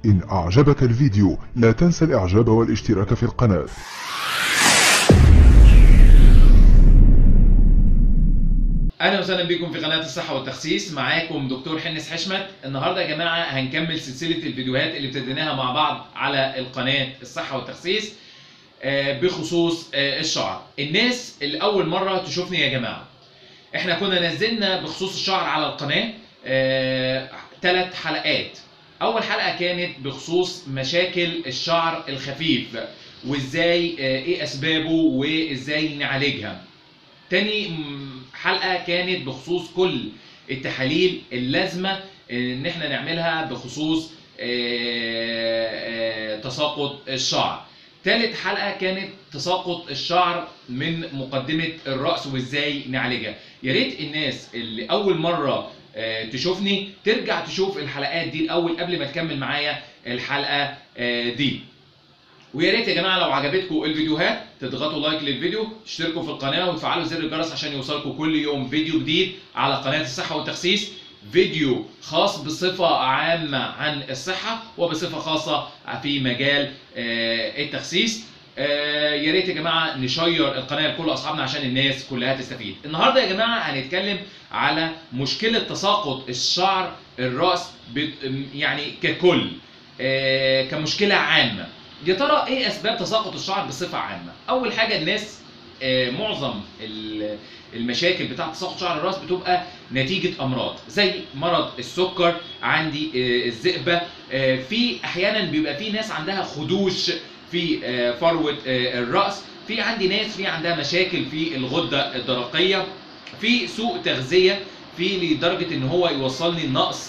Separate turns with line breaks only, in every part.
إن أعجبك الفيديو لا تنسى الإعجاب والاشتراك في القناة
اهلا وسهلا بكم في قناه الصحه والتخسيس معاكم دكتور حنس حشمت النهارده يا جماعه هنكمل سلسله الفيديوهات اللي ابتديناها مع بعض على القناه الصحه والتخسيس آه، بخصوص آه، الشعر الناس اللي اول مره تشوفني يا جماعه احنا كنا نزلنا بخصوص الشعر على القناه ثلاث حلقات اول حلقه كانت بخصوص مشاكل الشعر الخفيف وازاي آه، ايه اسبابه وازاي نعالجها تاني م- حلقه كانت بخصوص كل التحاليل اللازمه ان احنا نعملها بخصوص آه، آه، تساقط الشعر تالت حلقه كانت تساقط الشعر من مقدمه الراس وازاي نعالجها يا ريت الناس اللي اول مره آه، تشوفني ترجع تشوف الحلقات دي الاول قبل ما تكمل معايا الحلقه آه، دي ويا ريت يا جماعه لو عجبتكم الفيديوهات تضغطوا لايك للفيديو تشتركوا في القناه وتفعلوا زر الجرس عشان يوصلكم كل يوم فيديو جديد على قناه الصحه والتخسيس فيديو خاص بصفه عامه عن الصحه وبصفه خاصه في مجال آه، التخسيس آه، يا ريت يا جماعه نشير القناه لكل اصحابنا عشان الناس كلها تستفيد النهارده يا جماعه هنتكلم على مشكله تساقط الشعر الراس بت- يعني ككل آه، كمشكله عامه يا ترى ايه اسباب تساقط الشعر بصفه عامه اول حاجه الناس آه، معظم ال- المشاكل بتاعه تساقط شعر الراس بتبقى نتيجه امراض زي مرض السكر عندي آه، الذئبه آه، في احيانا بيبقى في ناس عندها خدوش في آه، فروه آه، الراس في عندي ناس في عندها مشاكل في الغده الدرقيه في سوء تغذيه في لدرجه ان هو يوصلني لنقص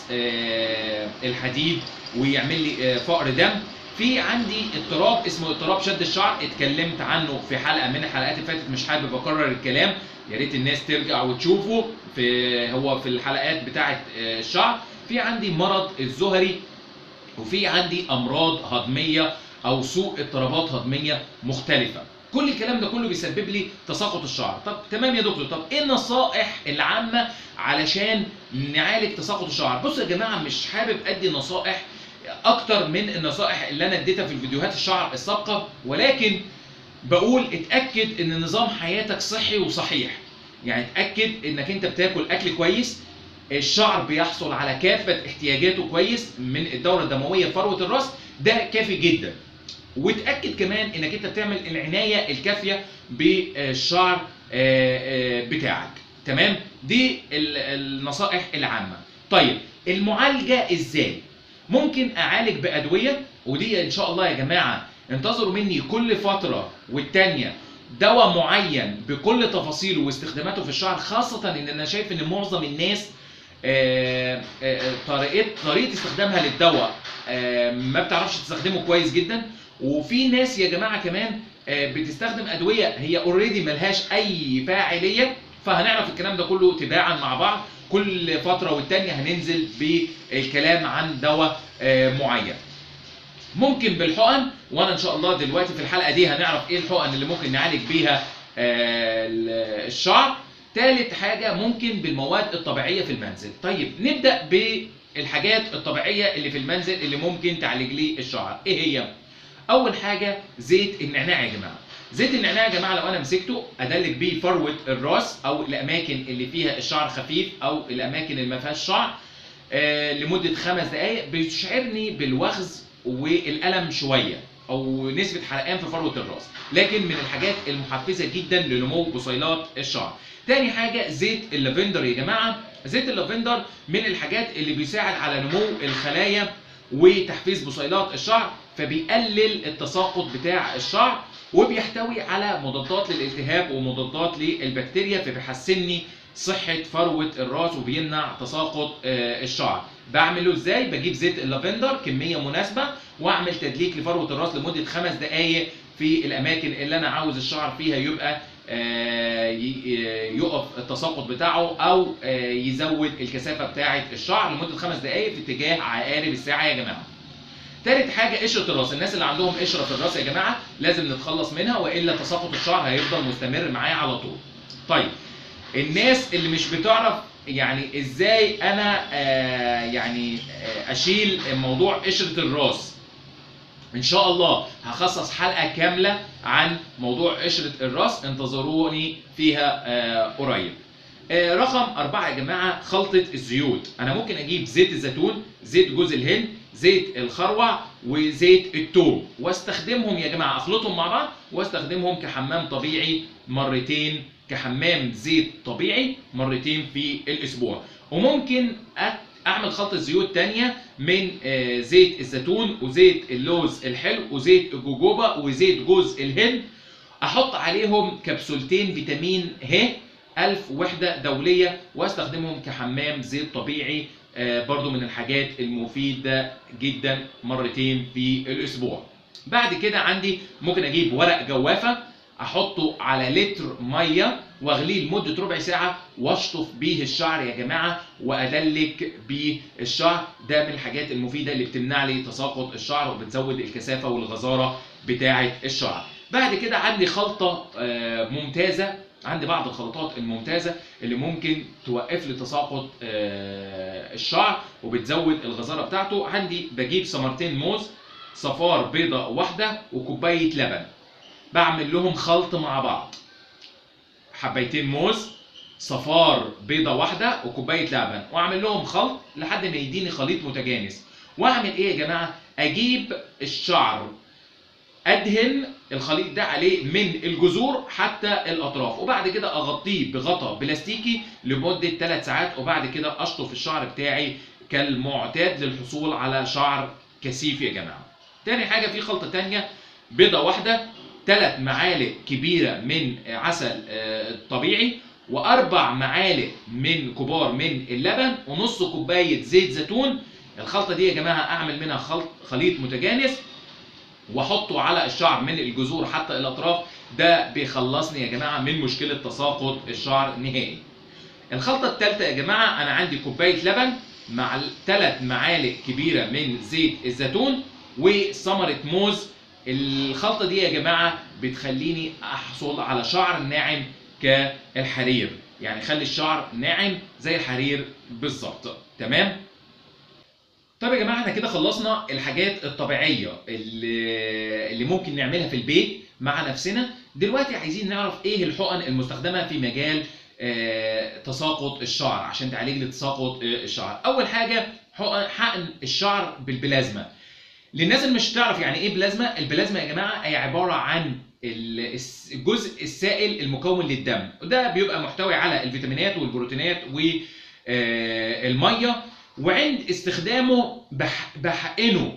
آه، الحديد ويعمل لي آه، فقر دم في عندي اضطراب اسمه اضطراب شد الشعر اتكلمت عنه في حلقه من الحلقات اللي فاتت مش حابب اكرر الكلام يا ريت الناس ترجع وتشوفه في هو في الحلقات بتاعه آه، الشعر في عندي مرض الزهري وفي عندي امراض هضميه او سوء اضطرابات هضميه مختلفه كل الكلام ده كله بيسبب لي تساقط الشعر طب تمام يا دكتور طب ايه النصائح العامه علشان نعالج تساقط الشعر بصوا يا جماعه مش حابب ادي نصائح اكتر من النصائح اللي انا اديتها في الفيديوهات الشعر السابقه ولكن بقول اتاكد ان نظام حياتك صحي وصحيح يعني اتاكد انك انت بتاكل اكل كويس الشعر بيحصل على كافه احتياجاته كويس من الدوره الدمويه فروه الراس ده كافي جدا وتاكد كمان انك انت بتعمل العنايه الكافيه بالشعر آه، آه، بتاعك تمام دي ال- النصائح العامه طيب المعالجه ازاي ممكن اعالج بادويه ودي ان شاء الله يا جماعه انتظروا مني كل فتره والتانيه دواء معين بكل تفاصيله واستخداماته في الشعر خاصه ان انا شايف ان معظم الناس آه، آه، طريقه طريقه استخدامها للدواء آه، ما بتعرفش تستخدمه كويس جدا وفي ناس يا جماعه كمان آه، بتستخدم ادويه هي اوريدي ملهاش اي فاعليه فهنعرف الكلام ده كله تباعا مع بعض كل فتره والتانيه هننزل بالكلام عن دواء آه، معين ممكن بالحقن وانا ان شاء الله دلوقتي في الحلقه دي هنعرف ايه الحقن اللي ممكن نعالج بيها آه، ال- الشعر ثالث حاجه ممكن بالمواد الطبيعيه في المنزل طيب نبدا بالحاجات الطبيعيه اللي في المنزل اللي ممكن تعالج لي الشعر ايه هي اول حاجه زيت النعناع يا جماعه زيت النعناع يا جماعه لو انا مسكته ادلك بيه فروه الراس او الاماكن اللي فيها الشعر خفيف او الاماكن اللي ما فيهاش شعر آه، لمده خمس دقائق بيشعرني بالوخز والالم شويه او نسبه حرقان في فروه الراس لكن من الحاجات المحفزه جدا لنمو بصيلات الشعر تاني حاجه زيت اللافندر يا جماعه زيت اللافندر من الحاجات اللي بيساعد على نمو الخلايا وتحفيز بصيلات الشعر فبيقلل التساقط بتاع الشعر وبيحتوي على مضادات للالتهاب ومضادات للبكتيريا فبيحسن صحة فروة الراس وبيمنع تساقط آه، الشعر بعمله ازاي بجيب زيت اللافندر كمية مناسبة واعمل تدليك لفروة الراس لمدة خمس دقايق في الاماكن اللي انا عاوز الشعر فيها يبقى آه، ي- يقف التساقط بتاعه او آه، يزود الكثافة بتاعة الشعر لمدة خمس دقايق في اتجاه عقارب الساعة يا جماعة تالت حاجة قشرة الراس، الناس اللي عندهم قشرة في الراس يا جماعة لازم نتخلص منها والا تساقط الشعر هيفضل مستمر معايا على طول. طيب الناس اللي مش بتعرف يعني ازاي انا آه يعني آه اشيل موضوع قشره الراس ان شاء الله هخصص حلقه كامله عن موضوع قشره الراس انتظروني فيها آه قريب آه رقم أربعة يا جماعة خلطة الزيوت أنا ممكن أجيب زيت الزيتون زيت جوز الهند زيت الخروع وزيت التوم واستخدمهم يا جماعة أخلطهم مع بعض واستخدمهم كحمام طبيعي مرتين كحمام زيت طبيعي مرتين في الأسبوع وممكن اعمل خلطه زيوت تانية من زيت الزيتون وزيت اللوز الحلو وزيت الجوجوبا وزيت جوز الهند احط عليهم كبسولتين فيتامين ه 1000 وحده دوليه واستخدمهم كحمام زيت طبيعي برضو من الحاجات المفيده جدا مرتين في الاسبوع بعد كده عندي ممكن اجيب ورق جوافه احطه على لتر ميه واغليه لمده ربع ساعه واشطف بيه الشعر يا جماعه وادلك بيه الشعر ده من الحاجات المفيده اللي بتمنع لي تساقط الشعر وبتزود الكثافه والغزاره بتاعه الشعر بعد كده عندي خلطه ممتازه عندي بعض الخلطات الممتازه اللي ممكن توقف لي تساقط الشعر وبتزود الغزاره بتاعته عندي بجيب ثمرتين موز صفار بيضه واحده وكوبايه لبن بعمل لهم خلط مع بعض حبيتين موز صفار بيضه واحده وكوبايه لبن واعمل لهم خلط لحد ما يديني خليط متجانس واعمل ايه يا جماعه اجيب الشعر ادهن الخليط ده عليه من الجذور حتى الاطراف وبعد كده اغطيه بغطاء بلاستيكي لمده 3 ساعات وبعد كده اشطف الشعر بتاعي كالمعتاد للحصول على شعر كثيف يا جماعه تاني حاجه في خلطه تانية بيضه واحده ثلاث معالق كبيره من عسل طبيعي واربع معالق من كبار من اللبن ونص كوبايه زيت زيتون الخلطه دي يا جماعه اعمل منها خلط خليط متجانس واحطه على الشعر من الجذور حتى الاطراف ده بيخلصني يا جماعه من مشكله تساقط الشعر نهائي الخلطه الثالثه يا جماعه انا عندي كوبايه لبن مع ثلاث معالق كبيره من زيت الزيتون وثمره موز الخلطه دي يا جماعه بتخليني احصل على شعر ناعم كالحرير يعني خلي الشعر ناعم زي الحرير بالظبط تمام طب يا جماعه احنا كده خلصنا الحاجات الطبيعيه اللي اللي ممكن نعملها في البيت مع نفسنا دلوقتي عايزين نعرف ايه الحقن المستخدمه في مجال آه تساقط الشعر عشان تعالج لي تساقط الشعر اول حاجه حقن حقن الشعر بالبلازما للناس اللي مش تعرف يعني ايه بلازما البلازما يا جماعه هي عباره عن الجزء السائل المكون للدم وده بيبقى محتوي على الفيتامينات والبروتينات والميه وعند استخدامه بحقنه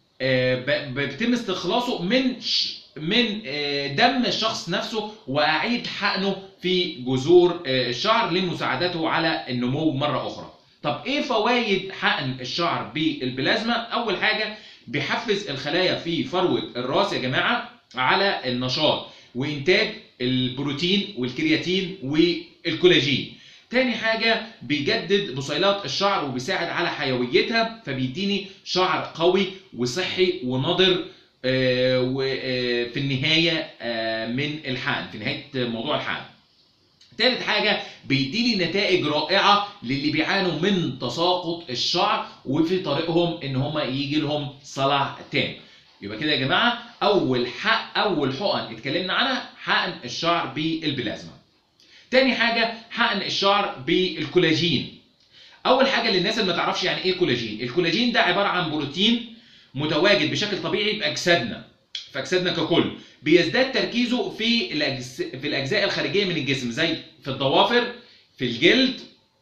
بيتم استخلاصه من من دم الشخص نفسه واعيد حقنه في جذور الشعر لمساعدته على النمو مره اخرى طب ايه فوائد حقن الشعر بالبلازما اول حاجه بيحفز الخلايا في فروه الراس يا جماعه على النشاط وانتاج البروتين والكرياتين والكولاجين تاني حاجة بيجدد بصيلات الشعر وبيساعد على حيويتها فبيديني شعر قوي وصحي ونضر وفي النهاية من الحقن في نهاية موضوع الحقن تالت حاجة بيديني نتائج رائعة للي بيعانوا من تساقط الشعر وفي طريقهم ان هم يجي لهم صلع تام يبقى كده يا جماعة أول حق أول حقن اتكلمنا عنها حقن الشعر بالبلازما تاني حاجة حقن الشعر بالكولاجين أول حاجة للناس اللي ما تعرفش يعني إيه كولاجين الكولاجين ده عبارة عن بروتين متواجد بشكل طبيعي بأجسادنا في أجسادنا ككل بيزداد تركيزه في الأجز... في الأجزاء الخارجية من الجسم زي في الضوافر في الجلد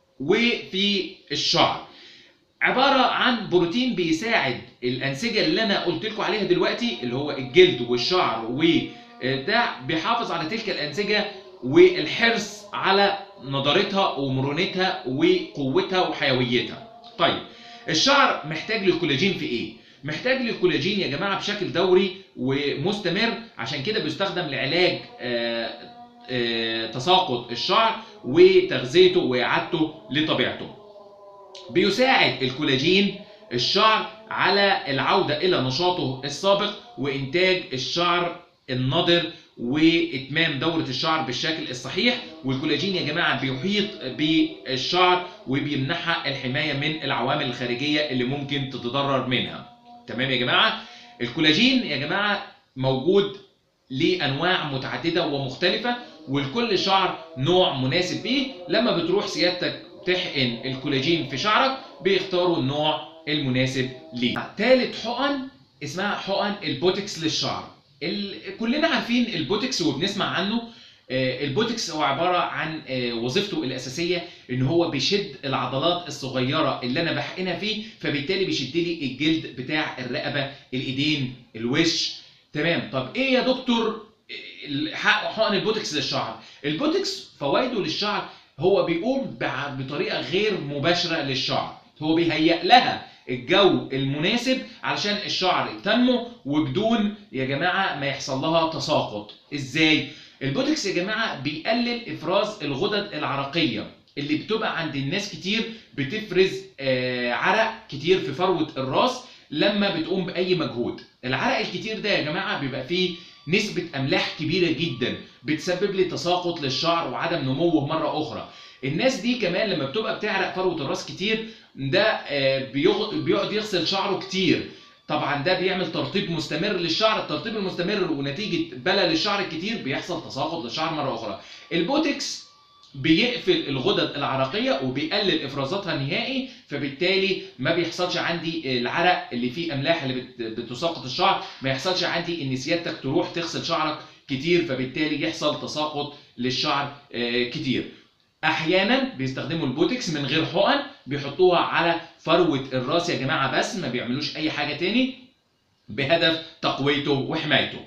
وفي الشعر عبارة عن بروتين بيساعد الأنسجة اللي أنا قلت لكم عليها دلوقتي اللي هو الجلد والشعر وده بيحافظ على تلك الأنسجة والحرص على نضارتها ومرونتها وقوتها وحيويتها. طيب الشعر محتاج للكولاجين في ايه؟ محتاج للكولاجين يا جماعه بشكل دوري ومستمر عشان كده بيستخدم لعلاج آآ آآ تساقط الشعر وتغذيته واعادته لطبيعته. بيساعد الكولاجين الشعر على العوده الى نشاطه السابق وانتاج الشعر النضر واتمام دوره الشعر بالشكل الصحيح والكولاجين يا جماعه بيحيط بالشعر وبيمنحها الحمايه من العوامل الخارجيه اللي ممكن تتضرر منها تمام يا جماعه الكولاجين يا جماعه موجود لانواع متعدده ومختلفه ولكل شعر نوع مناسب بيه لما بتروح سيادتك تحقن الكولاجين في شعرك بيختاروا النوع المناسب ليه ثالث حقن اسمها حقن البوتكس للشعر ال... كلنا عارفين البوتكس وبنسمع عنه آه، البوتكس هو عباره عن آه، وظيفته الاساسيه ان هو بيشد العضلات الصغيره اللي انا بحقنها فيه فبالتالي بيشد لي الجلد بتاع الرقبه الايدين الوش تمام طب ايه يا دكتور ال- حق- حقن البوتكس للشعر البوتكس فوائده للشعر هو بيقوم بع- بطريقه غير مباشره للشعر هو بيهيئ لها الجو المناسب علشان الشعر تنمو وبدون يا جماعه ما يحصل لها تساقط ازاي البوتكس يا جماعه بيقلل افراز الغدد العرقيه اللي بتبقى عند الناس كتير بتفرز آه، عرق كتير في فروه الراس لما بتقوم باي مجهود العرق الكتير ده يا جماعه بيبقى فيه نسبة أملاح كبيرة جدا بتسبب لي تساقط للشعر وعدم نموه مرة أخرى. الناس دي كمان لما بتبقى بتعرق فروة الراس كتير ده آه، بيغ- بيقعد يغسل شعره كتير. طبعا ده بيعمل ترطيب مستمر للشعر، الترطيب المستمر ونتيجة بلل الشعر الكتير بيحصل تساقط للشعر مرة أخرى. البوتكس بيقفل الغدد العرقيه وبيقلل افرازاتها نهائي فبالتالي ما بيحصلش عندي العرق اللي فيه املاح اللي بت- بتساقط الشعر ما يحصلش عندي ان سيادتك تروح تغسل شعرك كتير فبالتالي يحصل تساقط للشعر آه، كتير احيانا بيستخدموا البوتكس من غير حقن بيحطوها على فروه الراس يا جماعه بس ما بيعملوش اي حاجه تاني بهدف تقويته وحمايته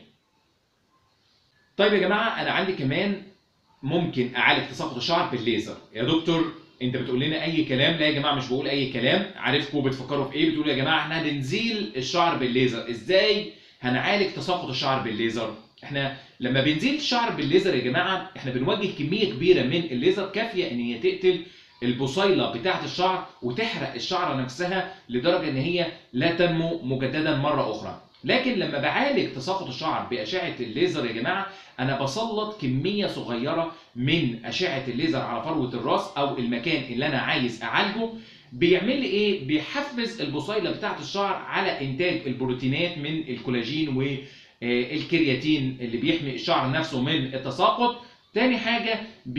طيب يا جماعه انا عندي كمان ممكن اعالج تساقط الشعر بالليزر يا دكتور انت بتقول لنا اي كلام لا يا جماعه مش بقول اي كلام عارفكم بتفكروا في ايه بتقولوا يا جماعه احنا هنزيل الشعر بالليزر ازاي هنعالج تساقط الشعر بالليزر احنا لما بنزيل الشعر بالليزر يا جماعه احنا بنوجه كميه كبيره من الليزر كافيه ان هي تقتل البصيله بتاعه الشعر وتحرق الشعره نفسها لدرجه ان هي لا تنمو مجددا مره اخرى لكن لما بعالج تساقط الشعر باشعه الليزر يا جماعه انا بسلط كميه صغيره من اشعه الليزر على فروه الراس او المكان اللي انا عايز اعالجه بيعمل لي ايه بيحفز البصيله بتاعه الشعر على انتاج البروتينات من الكولاجين والكرياتين اللي بيحمي الشعر نفسه من التساقط تاني حاجة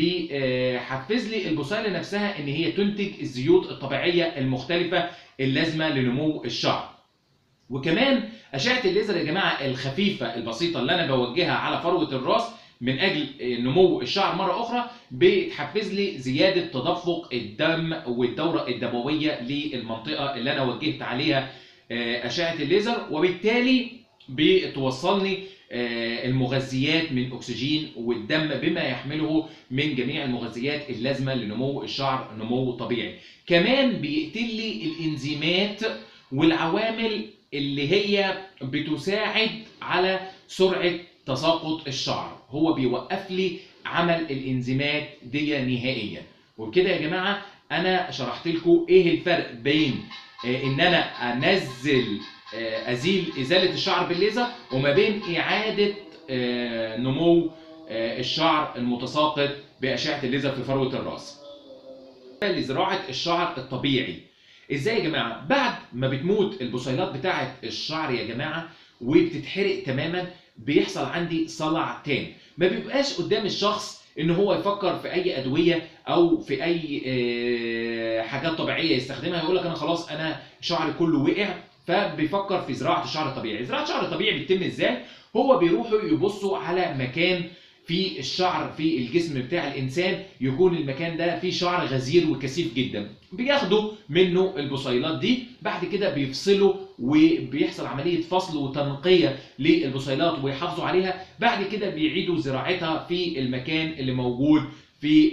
بيحفز لي البصيلة نفسها ان هي تنتج الزيوت الطبيعية المختلفة اللازمة لنمو الشعر وكمان أشعة الليزر يا جماعة الخفيفة البسيطة اللي أنا بوجهها على فروة الراس من أجل نمو الشعر مرة أخرى بتحفز لي زيادة تدفق الدم والدورة الدموية للمنطقة اللي أنا وجهت عليها آه، أشعة الليزر وبالتالي بتوصلني آه، المغذيات من أكسجين والدم بما يحمله من جميع المغذيات اللازمة لنمو الشعر نمو طبيعي كمان بيقتل لي الإنزيمات والعوامل اللي هي بتساعد على سرعة تساقط الشعر هو بيوقف لي عمل الانزيمات دي نهائيا وبكده يا جماعه انا شرحت لكم ايه الفرق بين آه، ان انا انزل آه، ازيل ازاله الشعر بالليزر وما بين اعاده آه، نمو آه، الشعر المتساقط باشعه الليزر في فروه الراس لزراعه الشعر الطبيعي ازاي يا جماعه بعد ما بتموت البصيلات بتاعه الشعر يا جماعه وبتتحرق تماما بيحصل عندي صلع تام ما بيبقاش قدام الشخص ان هو يفكر في اي ادويه او في اي آه، حاجات طبيعيه يستخدمها يقول لك انا خلاص انا شعري كله وقع فبيفكر في زراعه الشعر الطبيعي زراعه الشعر الطبيعي بتتم ازاي هو بيروحوا يبصوا على مكان في الشعر في الجسم بتاع الانسان يكون المكان ده فيه شعر غزير وكثيف جدا بياخدوا منه البصيلات دي بعد كده بيفصلوا وبيحصل عمليه فصل وتنقيه للبصيلات ويحافظوا عليها بعد كده بيعيدوا زراعتها في المكان اللي موجود في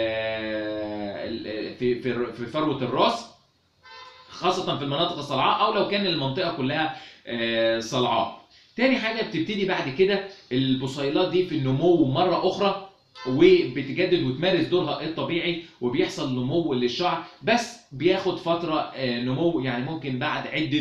آه، ال- في في في فروه الراس خاصه في المناطق الصلعاء او لو كان المنطقه كلها آه، صلعاء تاني حاجه بتبتدي بعد كده البصيلات دي في النمو مره اخرى وبتجدد وتمارس دورها الطبيعي وبيحصل نمو للشعر بس بياخد فتره آه، نمو يعني ممكن بعد عده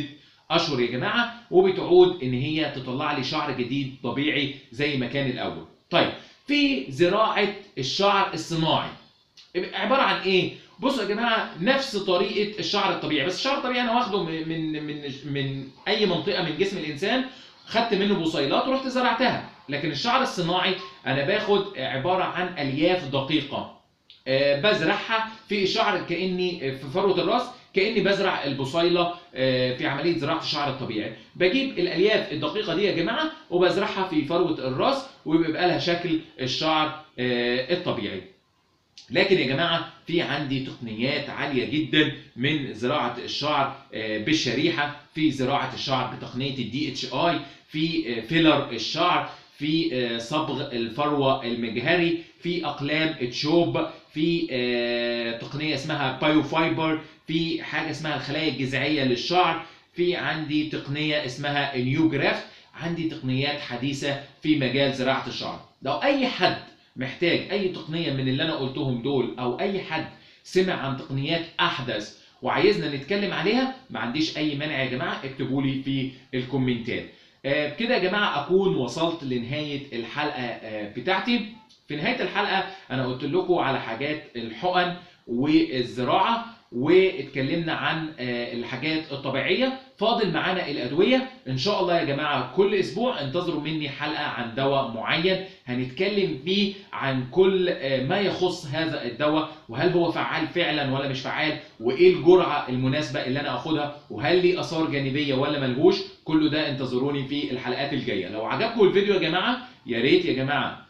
اشهر يا جماعه وبتعود ان هي تطلع لي شعر جديد طبيعي زي ما كان الاول طيب في زراعه الشعر الصناعي عباره عن ايه بصوا يا جماعه نفس طريقه الشعر الطبيعي بس الشعر الطبيعي انا واخده من من من, من اي منطقه من جسم الانسان خدت منه بصيلات ورحت زرعتها لكن الشعر الصناعي انا باخد عباره عن الياف دقيقه آه، بزرعها في الشعر كاني في فروه الراس كاني بزرع البصيله آه، في عمليه زراعه الشعر الطبيعي بجيب الالياف الدقيقه دي يا جماعه وبزرعها في فروه الراس وبيبقى لها شكل الشعر آه، الطبيعي لكن يا جماعه في عندي تقنيات عاليه جدا من زراعه الشعر آه، بالشريحه في زراعه الشعر بتقنيه الدي اتش اي في آه، فيلر الشعر في آه، صبغ الفروه المجهري في اقلام التشوب في آه، تقنيه اسمها بايو فايبر في حاجه اسمها الخلايا الجذعيه للشعر في عندي تقنيه اسمها النيو جرافت عندي تقنيات حديثه في مجال زراعه الشعر لو اي حد محتاج اي تقنيه من اللي انا قلتهم دول او اي حد سمع عن تقنيات احدث وعايزنا نتكلم عليها ما عنديش اي مانع يا جماعه اكتبوا لي في الكومنتات آه، بكده يا جماعه اكون وصلت لنهايه الحلقه آه، بتاعتي في نهايه الحلقه انا قلت لكم على حاجات الحقن والزراعه واتكلمنا عن آه، الحاجات الطبيعيه فاضل معانا الادويه ان شاء الله يا جماعه كل اسبوع انتظروا مني حلقه عن دواء معين هنتكلم فيه عن كل آه، ما يخص هذا الدواء وهل هو فعال فعلا ولا مش فعال وايه الجرعه المناسبه اللي انا اخدها وهل ليه اثار جانبيه ولا ملهوش كل ده انتظروني في الحلقات الجايه لو عجبكم الفيديو يا جماعه يا ريت يا جماعه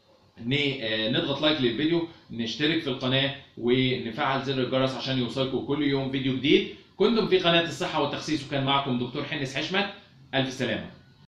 ن- آه، نضغط لايك للفيديو نشترك في القناة ونفعل زر الجرس عشان يوصلكم كل يوم فيديو جديد كنتم في قناة الصحة والتخسيس وكان معكم دكتور حنس حشمت ألف سلامة